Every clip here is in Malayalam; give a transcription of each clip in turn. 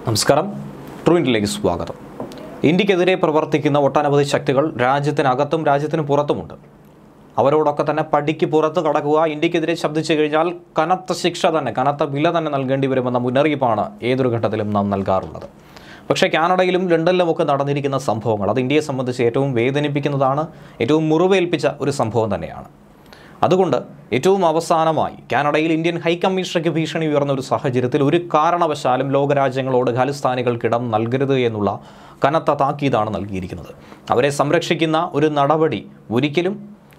നമസ്കാരം ട്രൂവിൻ്റിലേക്ക് സ്വാഗതം ഇന്ത്യക്കെതിരെ പ്രവർത്തിക്കുന്ന ഒട്ടനവധി ശക്തികൾ രാജ്യത്തിനകത്തും രാജ്യത്തിന് പുറത്തുമുണ്ട് അവരോടൊക്കെ തന്നെ പടിക്ക് പുറത്ത് കടക്കുക ഇന്ത്യക്കെതിരെ ശബ്ദിച്ചു കഴിഞ്ഞാൽ കനത്ത ശിക്ഷ തന്നെ കനത്ത വില തന്നെ നൽകേണ്ടി വരുമെന്ന മുന്നറിയിപ്പാണ് ഏതൊരു ഘട്ടത്തിലും നാം നൽകാറുള്ളത് പക്ഷേ കാനഡയിലും ലണ്ടനിലുമൊക്കെ നടന്നിരിക്കുന്ന സംഭവങ്ങൾ അത് ഇന്ത്യയെ സംബന്ധിച്ച് ഏറ്റവും വേദനിപ്പിക്കുന്നതാണ് ഏറ്റവും മുറിവേൽപ്പിച്ച ഒരു സംഭവം തന്നെയാണ് അതുകൊണ്ട് ഏറ്റവും അവസാനമായി കാനഡയിൽ ഇന്ത്യൻ ഹൈക്കമ്മീഷണർക്ക് ഭീഷണി ഉയർന്ന ഒരു സാഹചര്യത്തിൽ ഒരു കാരണവശാലും ലോകരാജ്യങ്ങളോട് ഖാലിസ്ഥാനികൾക്കിടം നൽകരുത് എന്നുള്ള കനത്ത താക്കീതാണ് നൽകിയിരിക്കുന്നത് അവരെ സംരക്ഷിക്കുന്ന ഒരു നടപടി ഒരിക്കലും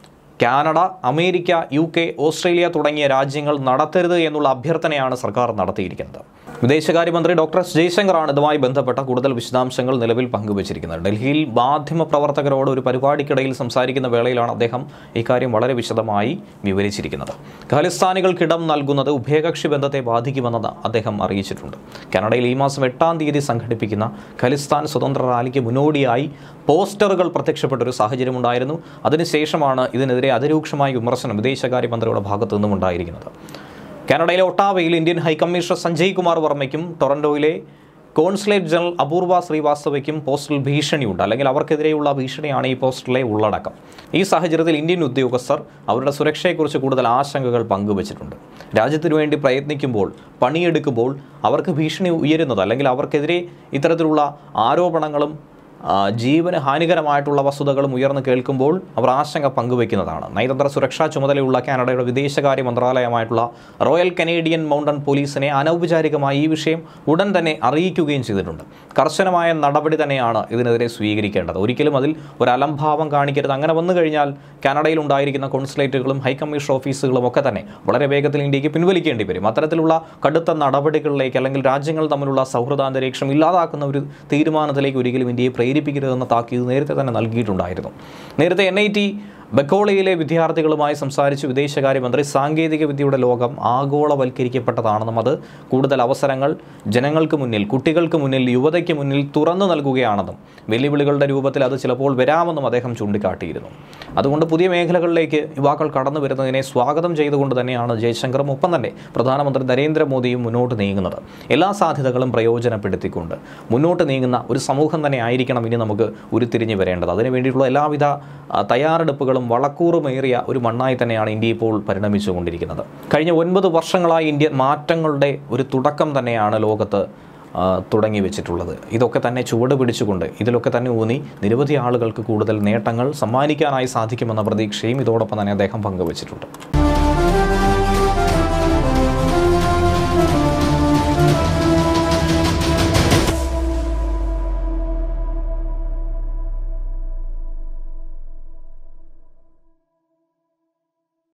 Canada America U K Australia തുടങ്ങിയ രാജ്യങ്ങൾ നടത്തരുത് എന്നുള്ള അഭ്യർത്ഥനയാണ് സർക്കാർ നടത്തിയിരിക്കുന്നത് വിദേശകാര്യമന്ത്രി ഡോക്ടർ എസ് ജയശങ്കറാണ് ഇതുമായി ബന്ധപ്പെട്ട കൂടുതൽ വിശദാംശങ്ങൾ നിലവിൽ പങ്കുവച്ചിരിക്കുന്നത് ഡൽഹിയിൽ മാധ്യമ പ്രവർത്തകരോട് ഒരു പരിപാടിക്കിടയിൽ സംസാരിക്കുന്ന വേളയിലാണ് അദ്ദേഹം ഇക്കാര്യം വളരെ വിശദമായി വിവരിച്ചിരിക്കുന്നത് ഖലിസ്ഥാനികൾക്കിടം നൽകുന്നത് ഉഭയകക്ഷി ബന്ധത്തെ ബാധിക്കുമെന്നത് അദ്ദേഹം അറിയിച്ചിട്ടുണ്ട് കാനഡയിൽ ഈ മാസം എട്ടാം തീയതി സംഘടിപ്പിക്കുന്ന ഖലിസ്ഥാൻ സ്വതന്ത്ര റാലിക്ക് മുന്നോടിയായി പോസ്റ്ററുകൾ പ്രത്യക്ഷപ്പെട്ട ഒരു സാഹചര്യമുണ്ടായിരുന്നു അതിനുശേഷമാണ് ഇതിനെതിരെ അതിരൂക്ഷമായ വിമർശനം വിദേശകാര്യമന്ത്രിയുടെ ഭാഗത്തു നിന്നും ഉണ്ടായിരിക്കുന്നത് കാനഡയിലെ ഒട്ടാവയിൽ ഇന്ത്യൻ ഹൈക്കമ്മീഷണർ സഞ്ജയ് കുമാർ വർമ്മയ്ക്കും ടൊറൻഡോയിലെ കോൺസുലേറ്റ് ജനറൽ അപൂർവ ശ്രീവാസ്തവയ്ക്കും പോസ്റ്റൽ ഭീഷണിയുണ്ട് അല്ലെങ്കിൽ അവർക്കെതിരെയുള്ള ഭീഷണിയാണ് ഈ പോസ്റ്ററിലെ ഉള്ളടക്കം ഈ സാഹചര്യത്തിൽ ഇന്ത്യൻ ഉദ്യോഗസ്ഥർ അവരുടെ സുരക്ഷയെക്കുറിച്ച് കൂടുതൽ ആശങ്കകൾ പങ്കുവച്ചിട്ടുണ്ട് രാജ്യത്തിനു വേണ്ടി പ്രയത്നിക്കുമ്പോൾ പണിയെടുക്കുമ്പോൾ അവർക്ക് ഭീഷണി ഉയരുന്നത് അല്ലെങ്കിൽ അവർക്കെതിരെ ഇത്തരത്തിലുള്ള ആരോപണങ്ങളും ആ, ജീവന് ഹാനികരമായിട്ടുള്ള വസ്തുതകളും ഉയർന്നു കേൾക്കുമ്പോൾ അവർ ആശങ്ക പങ്കുവെക്കുന്നതാണ് നയതന്ത്ര സുരക്ഷാ ചുമതലയുള്ള കാനഡയുടെ വിദേശകാര്യ മന്ത്രാലയമായിട്ടുള്ള റോയൽ കനേഡിയൻ മൗണ്ടൻ പോലീസിനെ അനൗപചാരികമായി ഈ വിഷയം ഉടൻ തന്നെ അറിയിക്കുകയും ചെയ്തിട്ടുണ്ട് കർശനമായ നടപടി തന്നെയാണ് ഇതിനെതിരെ സ്വീകരിക്കേണ്ടത് ഒരിക്കലും അതിൽ ഒരു അലംഭാവം കാണിക്കരുത് അങ്ങനെ വന്നു കഴിഞ്ഞാൽ കാനഡയിൽ ഉണ്ടായിരിക്കുന്ന കോൺസുലേറ്റുകളും ഹൈക്കമ്മീഷൻ ഓഫീസുകളും ഒക്കെ തന്നെ വളരെ വേഗത്തിൽ ഇന്ത്യക്ക് പിൻവലിക്കേണ്ടി വരും അത്തരത്തിലുള്ള കടുത്ത നടപടികളിലേക്ക് അല്ലെങ്കിൽ രാജ്യങ്ങൾ തമ്മിലുള്ള സൗഹൃദാന്തരീക്ഷം ഇല്ലാതാക്കുന്ന ഒരു തീരുമാനത്തിലേക്ക് ഒരിക്കലും ഇന്ത്യയെ പ്രേരിപ്പിക്കരുതെന്ന താക്കീത് നേരത്തെ തന്നെ നൽകിയിട്ടുണ്ടായിരുന്നു നേരത്തെ എൻ ഐ ടി ബക്കോളയിലെ വിദ്യാർത്ഥികളുമായി സംസാരിച്ച് വിദേശകാര്യമന്ത്രി സാങ്കേതിക വിദ്യയുടെ ലോകം ആഗോളവൽക്കരിക്കപ്പെട്ടതാണെന്നും അത് കൂടുതൽ അവസരങ്ങൾ ജനങ്ങൾക്ക് മുന്നിൽ കുട്ടികൾക്ക് മുന്നിൽ യുവതയ്ക്ക് മുന്നിൽ തുറന്നു നൽകുകയാണെന്നും വെല്ലുവിളികളുടെ രൂപത്തിൽ അത് ചിലപ്പോൾ വരാമെന്നും അദ്ദേഹം ചൂണ്ടിക്കാട്ടിയിരുന്നു അതുകൊണ്ട് പുതിയ മേഖലകളിലേക്ക് യുവാക്കൾ കടന്നു വരുന്നതിനെ സ്വാഗതം ചെയ്തുകൊണ്ട് തന്നെയാണ് ജയശങ്കറും ഒപ്പം തന്നെ പ്രധാനമന്ത്രി നരേന്ദ്രമോദിയും മുന്നോട്ട് നീങ്ങുന്നത് എല്ലാ സാധ്യതകളും പ്രയോജനപ്പെടുത്തിക്കൊണ്ട് മുന്നോട്ട് നീങ്ങുന്ന ഒരു സമൂഹം തന്നെ ആയിരിക്കണം ഇനി നമുക്ക് ഉരുത്തിരിഞ്ഞു വരേണ്ടത് അതിനു വേണ്ടിയിട്ടുള്ള എല്ലാവിധ ആ, തയ്യാറെടുപ്പുകളും വളക്കൂറുമേറിയ ഒരു മണ്ണായി തന്നെയാണ് ഇന്ത്യ ഇപ്പോൾ പരിണമിച്ചുകൊണ്ടിരിക്കുന്നത് കഴിഞ്ഞ ഒൻപത് വർഷങ്ങളായി ഇന്ത്യ മാറ്റങ്ങളുടെ ഒരു തുടക്കം തന്നെയാണ് ലോകത്ത് ആ, തുടങ്ങി വെച്ചിട്ടുള്ളത് ഇതൊക്കെ തന്നെ ചുവട് പിടിച്ചുകൊണ്ട് ഇതിലൊക്കെ തന്നെ ഊന്നി നിരവധി ആളുകൾക്ക് കൂടുതൽ നേട്ടങ്ങൾ സമ്മാനിക്കാനായി സാധിക്കുമെന്ന പ്രതീക്ഷയും ഇതോടൊപ്പം തന്നെ അദ്ദേഹം പങ്കുവച്ചിട്ടുണ്ട്